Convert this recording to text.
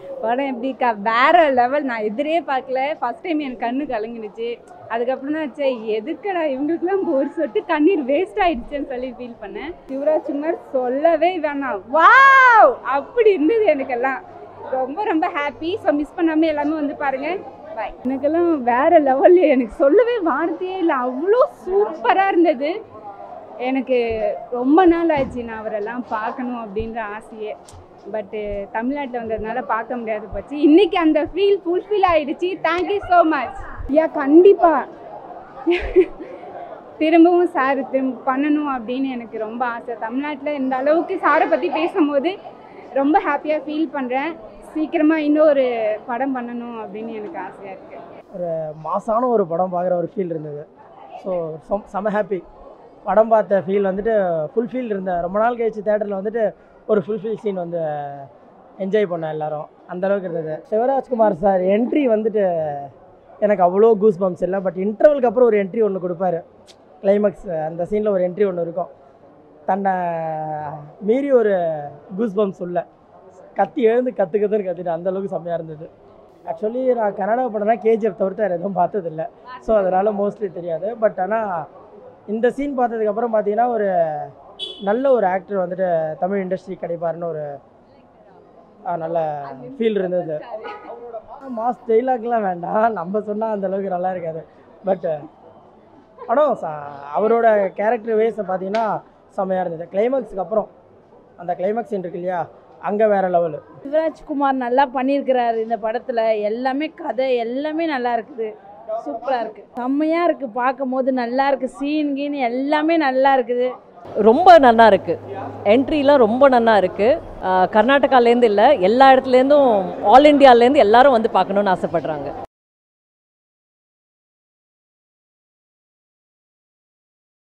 படம் எப்படிக்கா வேற லெவல் நான் எதிரே பார்க்கல ஃபர்ஸ்ட் டைம் என் கண்ணு கலங்கிடுச்சு அதுக்கப்புறம் தான் சே எதுக்கடா இவங்களுக்குலாம் ஒரு சொட்டு கண்ணீர் வேஸ்ட் ஆயிடுச்சுன்னு சொல்லி ஃபீல் பண்ணேன் சிவராஜ் குமார் சொல்லவே வேணாம் வாவ் அப்படி இருந்தது எனக்கெல்லாம் ரொம்ப ரொம்ப ஹாப்பி ஸோ மிஸ் பண்ணாமல் எல்லாமே வந்து பாருங்க பாய் எனக்கெல்லாம் வேற லெவல்ல எனக்கு சொல்லவே வார்த்தையே இல்லை அவ்வளோ சூப்பராக இருந்தது எனக்கு ரொம்ப நாள் ஆச்சு நான் அவரெல்லாம் பார்க்கணும் அப்படின்ற ஆசையே பட்டு தமிழ்நாட்டில் வந்ததுனால பார்க்க முடியாது போச்சு இன்னைக்கு அந்த ஃபீல் ஃபுல்ஃபில் ஆயிடுச்சு தேங்க்யூ ஸோ மச் யா கண்டிப்பாக திரும்பவும் சார் திரும்ப பண்ணணும் அப்படின்னு எனக்கு ரொம்ப ஆசை தமிழ்நாட்டில் இந்த அளவுக்கு சாரை பற்றி பேசும்போது ரொம்ப ஹாப்பியாக ஃபீல் பண்ணுறேன் சீக்கிரமாக இன்னொரு படம் பண்ணணும் அப்படின்னு எனக்கு ஆசையாக இருக்குது மாசான ஒரு படம் பார்க்குற ஒரு ஃபீல் இருந்தது ஸோ செம ஹாப்பி படம் பார்த்த ஃபீல் வந்துட்டு ஃபுல்ஃபில் இருந்தேன் ரொம்ப நாள் கழிச்சு தேட்டரில் வந்துட்டு ஒரு ஃபுல்ஃபில் சீன் வந்து என்ஜாய் பண்ணேன் எல்லாரும் அந்த அளவுக்கு இருந்தது சிவராஜ்குமார் சார் என்ட்ரி வந்துட்டு எனக்கு அவ்வளோ கூஸ் பம்ப்ஸ் இல்லை பட் இன்டர்வலுக்கு அப்புறம் ஒரு என்ட்ரி ஒன்று கொடுப்பாரு கிளைமேக்ஸ் அந்த சீனில் ஒரு என்ட்ரி ஒன்று இருக்கும் தன்னை மீறி ஒரு கூஸ் பம்ப்ஸ் உள்ள கத்தி எழுந்து கற்றுக்கத்துன்னு கத்திட்டு அந்த அளவுக்கு செம்மையாக இருந்தது ஆக்சுவலி நான் கன்னடா படம்னா கேஜிஎஃப் தவிர்த்து வேறு எதுவும் பார்த்ததில்ல ஸோ அதனால் மோஸ்ட்லி தெரியாது பட் ஆனால் இந்த சீன் பார்த்ததுக்கப்புறம் பார்த்தீங்கன்னா ஒரு நல்ல ஒரு ஆக்டர் வந்துட்டு தமிழ் இண்டஸ்ட்ரி கிடைப்பாருன்னு ஒரு ஆ, நல்ல ஃபீல் இருந்தது மாஸ் டைலாக்லாம் வேண்டாம் நம்ம சொன்னால் அந்த அளவுக்கு நல்லா இருக்காது பட் படம் ச- அவரோட கேரக்டர் வேஸை பார்த்தீங்கன்னா செம்மையாக இருந்தது கிளைமேக்ஸுக்கு அப்புறம் அந்த கிளைமேக்ஸ் இருக்கு இல்லையா அங்கே வேற லெவலு சிவராஜ்குமார் நல்லா பண்ணியிருக்கிறாரு இந்த படத்தில் எல்லாமே கதை எல்லாமே நல்லா இருக்குது சூப்பராக இருக்குது செம்மையாக இருக்குது பார்க்கும் போது நல்லா இருக்குது சீன் கீன் எல்லாமே நல்லா இருக்குது ரொம்ப நல்லா இருக்கு என்ட்ரிலாம் ரொம்ப நல்லா இருக்கு அஹ் கர்நாடகாலேருந்து இல்லை எல்லா இடத்துலேருந்தும் ஆல் இந்தியாலேருந்து எல்லாரும் வந்து பார்க்கணுன்னு ஆசைப்படுறாங்க